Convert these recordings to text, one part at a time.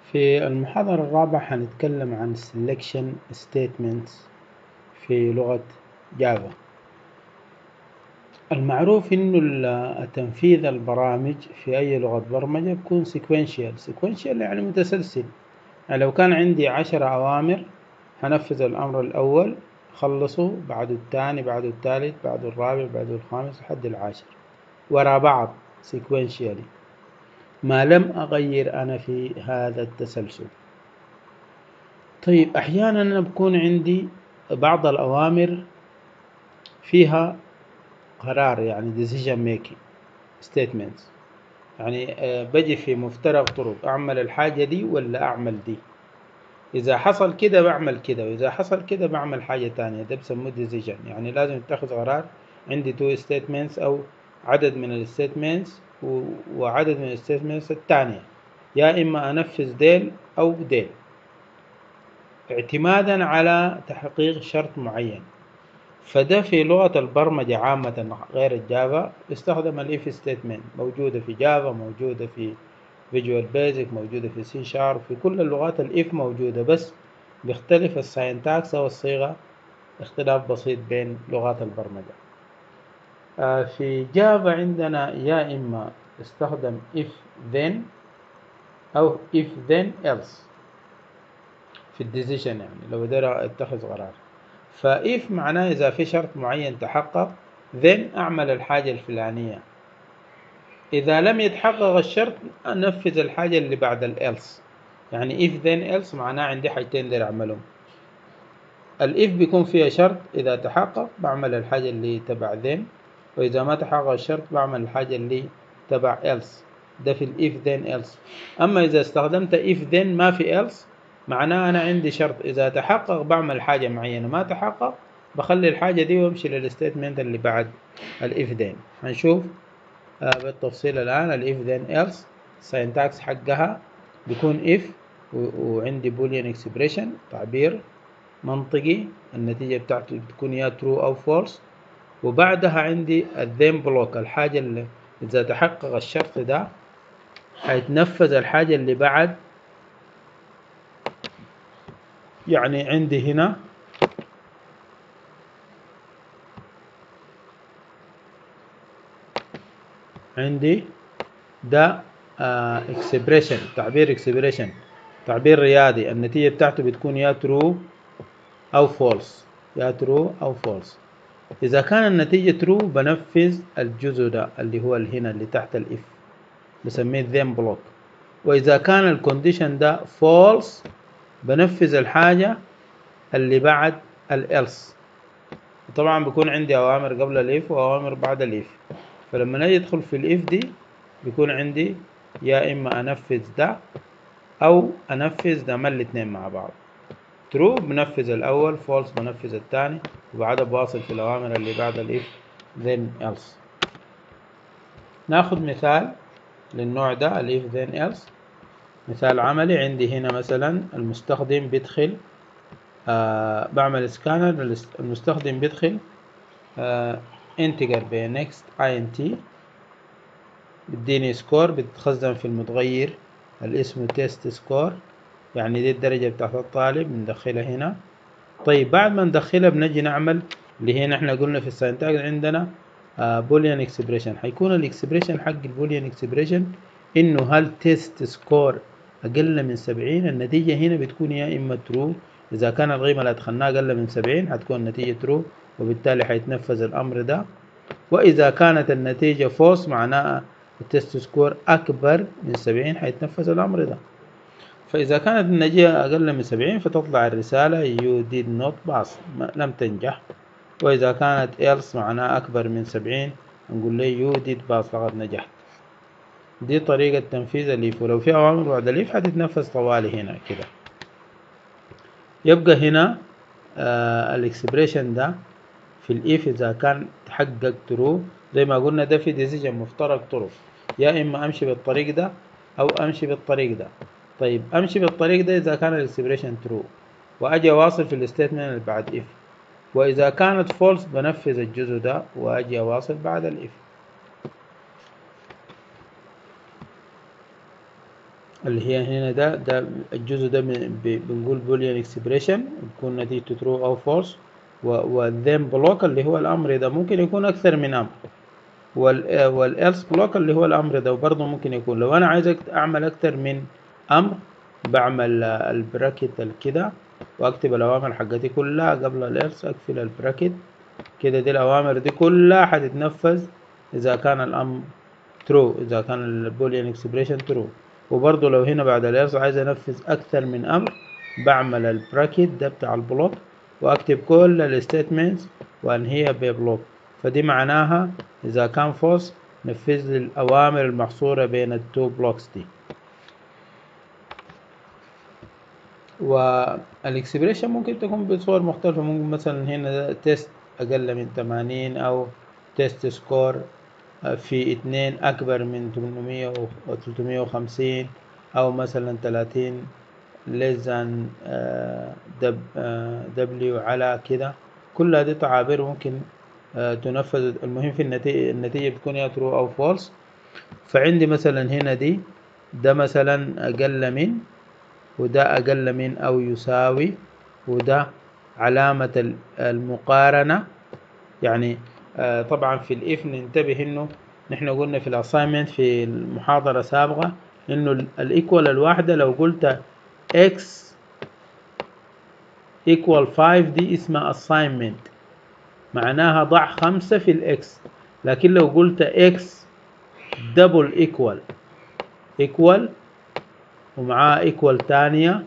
في المحاضرة الرابعة حنتكلم عن selection statements في لغة جافا المعروف إنه تنفيذ البرامج في أي لغة برمجة بيكون sequential sequential يعني متسلسل يعني لو كان عندي عشر أوامر هنفذ الأمر الأول خلصه بعد الثاني بعد الثالث بعد الرابع بعد الخامس لحد العاشر ورا بعض sequentially ما لم أغير أنا في هذا التسلسل طيب أحيانا بكون عندي بعض الأوامر فيها قرار يعني decision making statements يعني بجي في مفترق طرق أعمل الحاجة دي ولا أعمل دي إذا حصل كده بعمل كده وإذا حصل كده بعمل حاجة تانية ده بسموه decision يعني لازم اتخذ قرار عندي two statements أو عدد من الستيتمنتس وعدد من الستيتمنتس التانية يا إما أنفذ ديل أو ديل اعتمادا على تحقيق شرط معين فده في لغة البرمجة عامة غير الجافا يستخدم الاف ستيتمنت موجودة في جافا موجودة في فيجوال بيزك موجودة في سي شارب في كل اللغات الاف موجودة بس بيختلف الساينتاكس أو الصيغة اختلاف بسيط بين لغات البرمجة في جافا عندنا يا إما استخدم if then أو if then else في الديسيشن يعني لو قدر اتخذ قرار فإف معناه إذا في شرط معين تحقق then أعمل الحاجة الفلانية إذا لم يتحقق الشرط أنفذ الحاجة اللي بعد الإلس يعني if then else معناه عندي حاجتين دير أعملهم الإف بيكون فيها شرط إذا تحقق بعمل الحاجة اللي تبع then وإذا ما تحقق الشرط بعمل الحاجة اللي تبع else ده في الإف then else أما إذا استخدمت if then ما في else معناه أنا عندي شرط إذا تحقق بعمل حاجة معينة ما تحقق بخلي الحاجة دي وامشي للستيتمنت اللي بعد الإف then هنشوف آه بالتفصيل الآن الإف then else syntax حقها بيكون if وعندي boolean expression تعبير منطقي النتيجة بتاعته بتكون يا true أو false وبعدها عندي الذين بلوك الحاجة اللي إذا تحقق الشرط ده هيتنفذ الحاجة اللي بعد يعني عندي هنا عندي ده اكسبريشن uh, تعبير اكسبريشن تعبير رياضي النتيجة بتاعته بتكون يا ترو أو فولس يا ترو أو فولس إذا كان النتيجة ترو بنفذ الجزء ده اللي هو هنا اللي تحت الإف بسميه ذين بلوك وإذا كان الكونديشن ده فولس بنفذ الحاجة اللي بعد الإلس طبعا بيكون عندي أوامر قبل الإف وأوامر بعد الإف فلما نجي أدخل في الإف دي بيكون عندي يا إما أنفذ ده أو أنفذ ده ما الاتنين مع بعض ترو بنفذ الأول فولس بنفذ الثاني وبعدها بواصل في الأوامر اللي بعد الإف then else ناخد مثال للنوع ده الإف then else مثال عملي عندي هنا مثلا المستخدم بيدخل آه بعمل سكانر المستخدم بيدخل آه انتجر ب next int بيديني سكور بتخزن في المتغير اللي اسمه تيست سكور يعني دي الدرجة بتاعت الطالب بندخلها هنا طيب بعد ما ندخلها بنجي نعمل اللي هنا احنا قلنا في الساينتاكس عندنا بوليان اكسبريشن هيكون الاكسبريشن حق البوليان اكسبريشن انه هل تيست سكور اقل من سبعين النتيجة هنا بتكون يا اما ترو اذا كان القيمة اللي ادخلناها اقل من سبعين هتكون النتيجة ترو وبالتالي حيتنفذ الامر ده واذا كانت النتيجة فوس معناها التست سكور اكبر من سبعين حيتنفذ الامر ده فإذا كانت النتيجة أقل من سبعين فتطلع الرسالة you did not pass لم تنجح وإذا كانت else معناها أكبر من سبعين نقول له you did pass لقد نجحت دي طريقة تنفيذ الإف ولو في أوامر بعد الإف هتتنفذ طوالي هنا كده يبقى هنا آه الإكسبريشن ده في الإف إذا كان تحقق ترو زي ما قلنا ده في ديسيجن مفترق طرق يا إما أمشي بالطريق ده أو أمشي بالطريق ده طيب امشي بالطريق ده اذا كان الاكسبريشن ترو واجي اواصل في الستيتمنت اللي بعد اف واذا كانت فولس بنفذ الجزء ده واجي اواصل بعد الاف اللي هي هنا ده ده الجزء ده بن- ب- بنقول بوليان اكسبريشن بتكون نتيجته ترو او فولس والذين بلوك اللي هو الامر ده ممكن يكون اكثر من امر وال والالس بلوك اللي هو الامر ده وبرضه ممكن يكون لو انا عايز أكت- اعمل اكثر من امر بعمل آه، البراكت الكده واكتب الاوامر حقتي كلها قبل الالس اقفل البراكت كده دي الاوامر دي كلها حتتنفذ اذا كان الامر ترو اذا كان البوليان اكسبريشن ترو وبرضه لو هنا بعد الالس عايز انفذ اكثر من امر بعمل البراكت ده بتاع البلوك واكتب كل الستيتمنتس وانهيها ببلوك فدي معناها اذا كان فولس نفذ لي الاوامر المحصوره بين التو بلوكس دي والاكسبريشن ممكن تكون بصور مختلفة ممكن مثلا هنا تيست أقل من 80 أو تيست سكور في اتنين أكبر من 800 و 350 أو مثلا 30 less than آه، دب آه، W على كده كل هذه تعابير ممكن آه، تنفذ المهم في النتيجة النتيجة بتكون يا true أو false فعندي مثلا هنا دي ده مثلا أقل من وده أقل من أو يساوي وده علامة ال- المقارنة يعني آه، طبعا في الإف ننتبه إنه نحن قلنا في الأسايمنت في المحاضرة السابقة إنه الإيكوال الواحدة لو قلت x equal 5 دي اسمها assignment معناها ضع خمسة في الإكس لكن لو قلت x double equal equal ومعاه equal تانية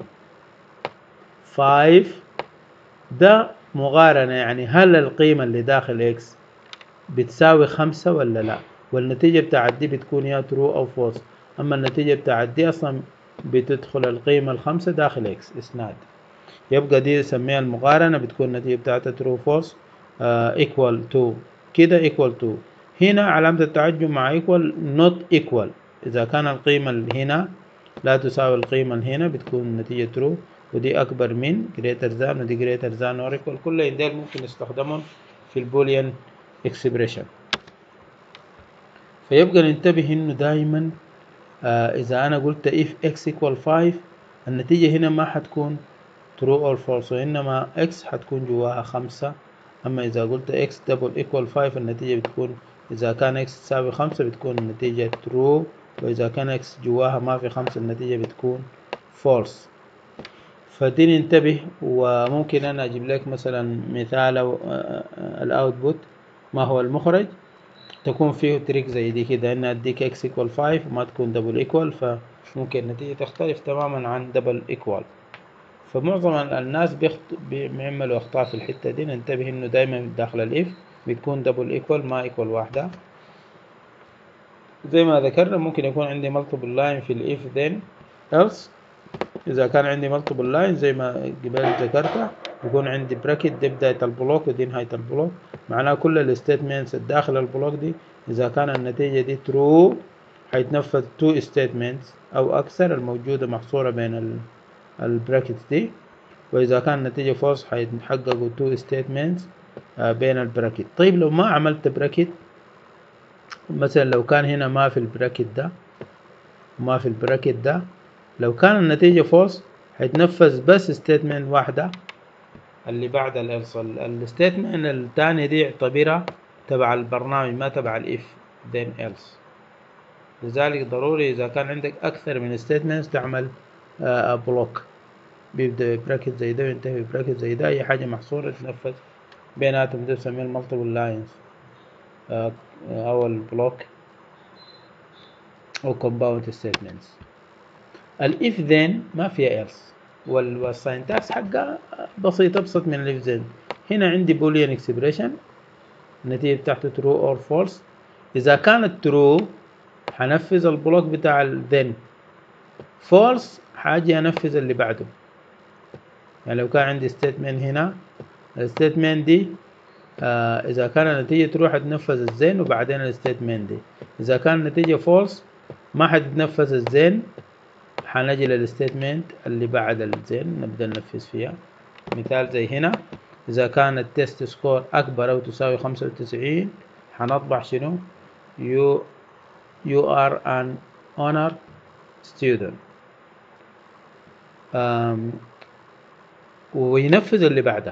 5 ده مقارنة يعني هل القيمة اللي داخل x بتساوي خمسة ولا لا والنتيجة بتاعت دي بتكون يا true أو false أما النتيجة بتاعت دي أصلا بتدخل القيمة الخمسة داخل x إسناد يبقى دي نسميها المقارنة بتكون النتيجة بتاعتها true false آه equal to كده equal to هنا علامة التعجب مع equal not equal إذا كان القيمة اللي هنا لا تساوي القيمة اللي هنا بتكون النتيجة true ودي أكبر من greater than ودي greater than or equal كل دول ممكن نستخدمهم في البوليان expression فيبقى ننتبه إنه دايما آه إذا أنا قلت if x equal 5 النتيجة هنا ما حتكون true or false وإنما x حتكون جواها خمسة أما إذا قلت x double equal 5 النتيجة بتكون إذا كان x تساوي خمسة بتكون النتيجة true وإذا كان x جواها ما في خمسة النتيجة بتكون false فدي ننتبه وممكن أنا أجيب لك مثلا مثال أو الأوتبوت ما هو المخرج تكون فيه تريك زي دي كده إن أديك x equal 5 وما تكون double equal فممكن النتيجة تختلف تماما عن double equal فمعظم الناس بيخط... بيعملوا أخطاء في الحتة دي ننتبه إنه دايما داخل الإف بتكون دبل إيكوال ما إيكوال واحدة زي ما ذكرنا ممكن يكون عندي multiple line في الإف then else إذا كان عندي multiple line زي ما قبل ذكرت يكون عندي براكت دي بداية البلوك ودي نهاية البلوك معناها كل الستيتمنتس الداخل البلوك دي إذا كان النتيجة دي true هيتنفذ two statements أو أكثر الموجودة محصورة بين ال البراكت دي وإذا كان النتيجة فولس هيتحققوا two statements بين البراكت طيب لو ما عملت براكت مثلا لو كان هنا ما في البراكت ده وما في البراكت ده لو كان النتيجة فولس هيتنفذ بس ستيتمنت واحدة اللي بعد الإلس الستيتمنت الثانية دي اعتبرها تبع البرنامج ما تبع الإف then else لذلك ضروري إذا كان عندك أكثر من statements تعمل بلوك بيبدأ براكت زي ده وينتهي براكت زي ده أي حاجة محصورة تنفذ بيناتهم ده بنسميه المالتيبل لاينز أو البلوك أو compound statements الإف ذن ما فيها else والساينتاكس حقها بسيط أبسط من الإف ذن هنا عندي بوليان اكسبريشن النتيجة بتاعته true or false إذا كانت true هنفذ البلوك بتاع الذن false حاجة أنفذ اللي بعده يعني لو كان عندي statement هنا الستيتمنت دي آه إذا كان النتيجة تروح تنفذ الزين وبعدين الستيتمنت دي إذا كان النتيجة فولس ما حتتنفذ الزين حنجي للستيتمنت اللي بعد الزين نبدأ ننفذ فيها مثال زي هنا إذا كان التست سكور أكبر أو تساوي خمسة وتسعين حنطبع شنو you you are an honor student وينفذ اللي بعده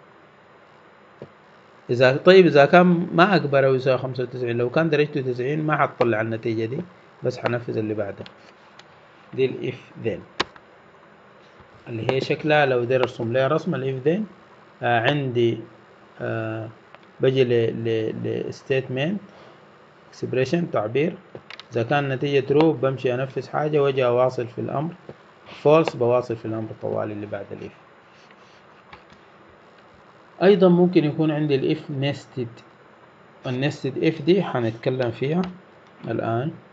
إذا طيب إذا كان ما أكبر أو يساوي خمسة وتسعين لو كان درجته تسعين ما حطلع النتيجة دي بس حنفذ اللي بعده دي الإف ذين اللي هي شكلها لو دير ارسم لها رسمة الإف ذين آه عندي آه بجي ل statement expression تعبير إذا كان النتيجة true بمشي أنفذ حاجة وأجي أواصل في الأمر false بواصل في الأمر الطوالي اللي بعد الإف أيضا ممكن يكون عندي الإف nested النستد إف دي حنتكلم فيها الآن